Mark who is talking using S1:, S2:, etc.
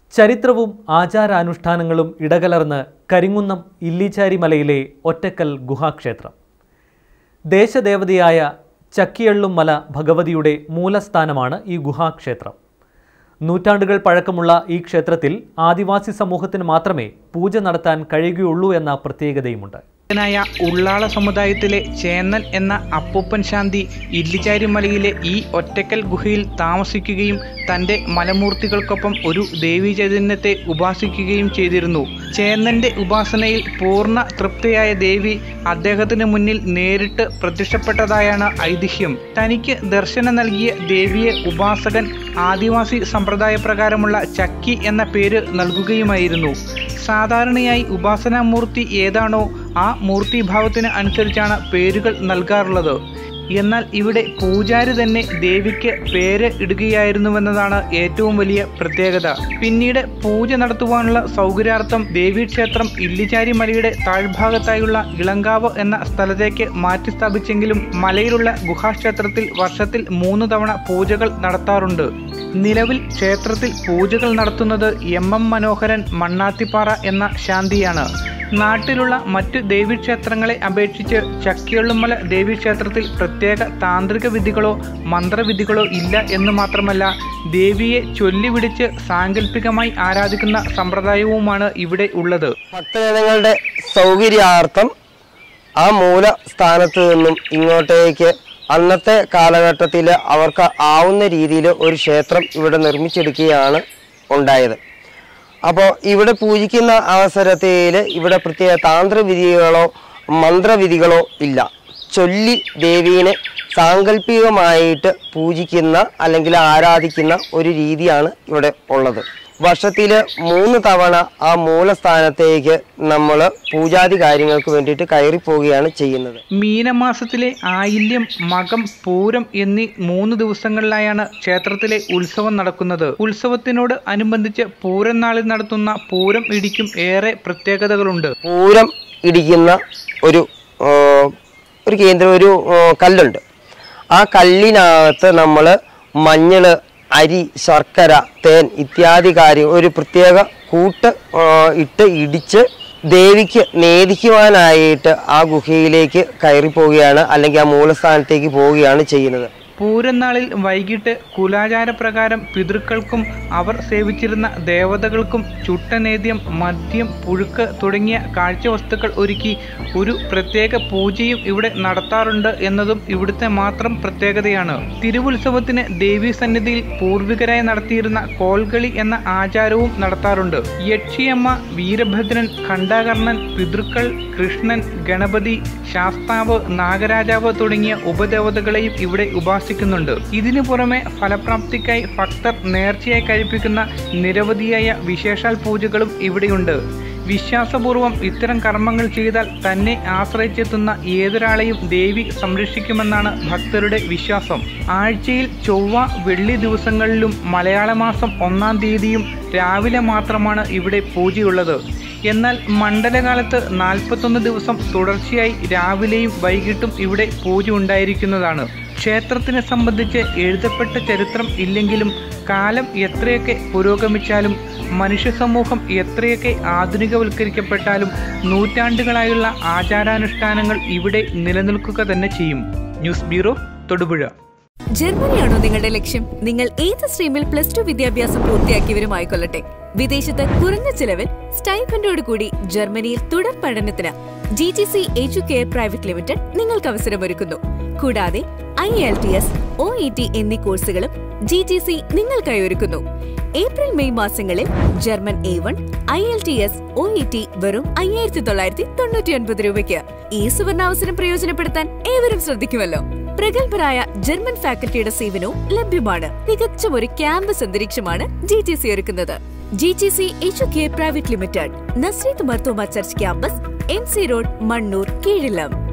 S1: ചരിത്രവും ആചാരാനുഷ്ഠാനങ്ങളും ഇടകലർന്ന് കരിങ്ങുന്നം ഇല്ലിച്ചാരി മലയിലെ ഒറ്റക്കൽ ഗുഹാക്ഷേത്രം ദേശദേവതയായ ചക്കിയള്ളും മല ഭഗവതിയുടെ മൂലസ്ഥാനമാണ് ഈ ഗുഹാക്ഷേത്രം നൂറ്റാണ്ടുകൾ പഴക്കമുള്ള ഈ ക്ഷേത്രത്തിൽ ആദിവാസി സമൂഹത്തിന് മാത്രമേ പൂജ നടത്താൻ കഴിയുകയുള്ളൂ എന്ന പ്രത്യേകതയുമുണ്ട്
S2: ായ ഉള്ളാള സമുദായത്തിലെ ചേന്നൻ എന്ന അപ്പൂപ്പൻ ശാന്തി ഇല്ലിച്ചാരിമലയിലെ ഈ ഒറ്റക്കൽ ഗുഹയിൽ താമസിക്കുകയും തൻ്റെ മലമൂർത്തികൾക്കൊപ്പം ഒരു ദേവീ ചൈതന്യത്തെ ഉപാസിക്കുകയും ചെയ്തിരുന്നു ചേന്നന്റെ ഉപാസനയിൽ പൂർണ്ണ തൃപ്തിയായ ദേവി അദ്ദേഹത്തിന് മുന്നിൽ നേരിട്ട് പ്രത്യക്ഷപ്പെട്ടതായാണ് ഐതിഹ്യം തനിക്ക് ദർശനം നൽകിയ ദേവിയെ ഉപാസകൻ ആദിവാസി സമ്പ്രദായ പ്രകാരമുള്ള ചക്കി എന്ന പേര് നൽകുകയുമായിരുന്നു സാധാരണയായി ഉപാസനാമൂർത്തി ഏതാണോ ആ മൂർത്തിഭാവത്തിന് അനുസരിച്ചാണ് പേരുകൾ നൽകാറുള്ളത് എന്നാൽ ഇവിടെ പൂജാരി തന്നെ ദേവിക്ക് പേര് ഇടുകയായിരുന്നുവെന്നതാണ് ഏറ്റവും വലിയ പ്രത്യേകത പിന്നീട് പൂജ നടത്തുവാനുള്ള സൗകര്യാർത്ഥം ദേവീക്ഷേത്രം ഇല്ലിച്ചാരി മലയുടെ താഴ്ഭാഗത്തായുള്ള ഇളങ്കാവ് എന്ന സ്ഥലത്തേക്ക് മാറ്റി സ്ഥാപിച്ചെങ്കിലും മലയിലുള്ള ഗുഹാക്ഷേത്രത്തിൽ വർഷത്തിൽ മൂന്ന് തവണ പൂജകൾ നടത്താറുണ്ട് നിലവിൽ ക്ഷേത്രത്തിൽ പൂജകൾ നടത്തുന്നത് എം എം മനോഹരൻ മണ്ണാത്തിപ്പാറ എന്ന ശാന്തിയാണ് നാട്ടിലുള്ള മറ്റു ദേവീക്ഷേത്രങ്ങളെ അപേക്ഷിച്ച് ചക്കിയള്ളുമല ദേവീക്ഷേത്രത്തിൽ പ്രത്യേക താന്ത്രിക വിധികളോ മന്ത്രവിധികളോ ഇല്ല എന്ന് മാത്രമല്ല ദേവിയെ ചൊല്ലിവിടിച്ച് സാങ്കല്പികമായി ആരാധിക്കുന്ന സമ്പ്രദായവുമാണ് ഇവിടെ ഉള്ളത്
S3: ഭക്തജനങ്ങളുടെ സൗകര്യാർത്ഥം ആ മൂല സ്ഥാനത്ത് നിന്നും ഇങ്ങോട്ടേക്ക് അന്നത്തെ കാലഘട്ടത്തിൽ അവർക്ക് ആവുന്ന രീതിയിൽ ഒരു ക്ഷേത്രം ഇവിടെ നിർമ്മിച്ചെടുക്കുകയാണ് ഉണ്ടായത് അപ്പോൾ ഇവിടെ പൂജിക്കുന്ന അവസരത്തിൽ ഇവിടെ പ്രത്യേക താന്ത്രവിധികളോ മന്ത്രവിധികളോ ഇല്ല ചൊല്ലി ദേവീനെ സാങ്കല്പികമായിട്ട് പൂജിക്കുന്ന അല്ലെങ്കിൽ ആരാധിക്കുന്ന ഒരു രീതിയാണ് ഇവിടെ ഉള്ളത് വർഷത്തിൽ മൂന്ന് തവണ ആ മൂലസ്ഥാനത്തേക്ക് നമ്മൾ പൂജാതി കാര്യങ്ങൾക്ക് വേണ്ടിയിട്ട് കയറി പോവുകയാണ് ചെയ്യുന്നത്
S2: മീനമാസത്തിലെ ആയില്യം മകം പൂരം എന്നീ മൂന്ന് ദിവസങ്ങളിലായാണ് ക്ഷേത്രത്തിലെ ഉത്സവം നടക്കുന്നത് ഉത്സവത്തിനോട് അനുബന്ധിച്ച് പൂരം നാളിൽ നടത്തുന്ന പൂരം ഇടിക്കും ഏറെ പ്രത്യേകതകളുണ്ട്
S3: പൂരം ഇടിക്കുന്ന ഒരു ആ, ഒരു കേന്ദ്രം ഒരു ആ, കല്ലുണ്ട് ആ കല്ലിനകത്ത് നമ്മൾ മഞ്ഞള് അരി ശർക്കര തേൻ ഇത്യാദി കാര്യം ഒരു പ്രത്യേക കൂട്ട് ആ, ഇട്ട് ഇടിച്ച് ദേവിക്ക് നേദിക്കുവാനായിട്ട് ആ ഗുഹയിലേക്ക് കയറി പോവുകയാണ് അല്ലെങ്കിൽ ആ മൂലസ്ഥാനത്തേക്ക് പോവുകയാണ് ചെയ്യുന്നത്
S2: പൂരനാളിൽ വൈകിട്ട് കുലാചാരപ്രകാരം പിതൃക്കൾക്കും അവർ സേവിച്ചിരുന്ന ദേവതകൾക്കും ചുട്ടനേദ്യം മദ്യം പുഴുക്ക് തുടങ്ങിയ കാഴ്ചവസ്തുക്കൾ ഒരുക്കി ഒരു പ്രത്യേക പൂജയും ഇവിടെ നടത്താറുണ്ട് എന്നതും ഇവിടുത്തെ മാത്രം പ്രത്യേകതയാണ് തിരുവുത്സവത്തിന് ദേവീ സന്നിധിയിൽ പൂർവികരായി നടത്തിയിരുന്ന കോൽകളി എന്ന ആചാരവും നടത്താറുണ്ട് യക്ഷിയമ്മ വീരഭദ്രൻ ഖണ്ഡാകർണൻ പിതൃക്കൾ കൃഷ്ണൻ ഗണപതി ശാസ്താവ് നാഗരാജാവ് തുടങ്ങിയ ഉപദേവതകളെയും ഇവിടെ ഉപാസിക്കുന്നുണ്ട് ഇതിനു പുറമെ ഫലപ്രാപ്തിക്കായി ഭക്തർ നേർച്ചയായി കഴിപ്പിക്കുന്ന നിരവധിയായ വിശേഷാൽ പൂജകളും ഇവിടെയുണ്ട് വിശ്വാസപൂർവം ഇത്തരം കർമ്മങ്ങൾ ചെയ്താൽ തന്നെ ആശ്രയിച്ചെത്തുന്ന ഏതൊരാളെയും ദേവി സംരക്ഷിക്കുമെന്നാണ് ഭക്തരുടെ വിശ്വാസം ആഴ്ചയിൽ ചൊവ്വ വെള്ളി ദിവസങ്ങളിലും മലയാള മാസം ഒന്നാം തീയതിയും രാവിലെ മാത്രമാണ് ഇവിടെ പൂജയുള്ളത് എന്നാൽ മണ്ഡലകാലത്ത് നാൽപ്പത്തൊന്ന് ദിവസം തുടർച്ചയായി രാവിലെയും വൈകിട്ടും ഇവിടെ പൂജ ഉണ്ടായിരിക്കുന്നതാണ് ക്ഷേത്രത്തിനെ സംബന്ധിച്ച് എഴുതപ്പെട്ട ചരിത്രം ഇല്ലെങ്കിലും കാലം എത്രയൊക്കെ പുരോഗമിച്ചാലും മനുഷ്യ സമൂഹം എത്രയൊക്കെ ആധുനികവൽക്കരിക്കപ്പെട്ടാലും നൂറ്റാണ്ടുകളായുള്ള ആചാരാനുഷ്ഠാനങ്ങൾ ഇവിടെ നിലനിൽക്കുക തന്നെ ചെയ്യും ന്യൂസ് ബ്യൂറോ തൊടുപുഴ
S4: ജർമ്മനിയാണോ നിങ്ങളുടെ ലക്ഷ്യം നിങ്ങൾ ഏത് സ്ട്രീമിൽ പ്ലസ് ടു വിദ്യാഭ്യാസം പൂർത്തിയാക്കിയവരുമായിക്കൊള്ളട്ടെ വിദേശത്ത് കുറഞ്ഞ ചിലവിൽ സ്റ്റൈഫൻഡോട് കൂടി ജർമ്മനിയിൽ തുടർ പഠനത്തിന് G T C Educare private limited നിങ്ങൾക്ക് അവസരമൊരുക്കുന്നു കൂടാതെ IELTS O E T എന്നീ കോഴ്സുകളും ജി ടി സി നിങ്ങൾക്കായി ഒരുക്കുന്നു ഏപ്രിൽ മെയ് മാസങ്ങളിൽ German A one IELTS O E T വെറും അയ്യായിരത്തി തൊള്ളായിരത്തി തൊണ്ണൂറ്റി ഒൻപത് രൂപയ്ക്ക് ഈ സുവർണാവസരം പ്രയോജനപ്പെടുത്താൻ ഏവരും ശ്രദ്ധിക്കുമല്ലോ പ്രഗത്ഭരായ ജർമ്മൻ ഫാക്കൽറ്റിയുടെ സേവനവും ലഭ്യമാണ് തികച്ചും ഒരു ക്യാമ്പസ് അന്തരീക്ഷമാണ് ജി ടി സി ഒരുക്കുന്നത് G T C H K private limited Nazareth Marthoma church campus M C road Mannoor കീഴിലം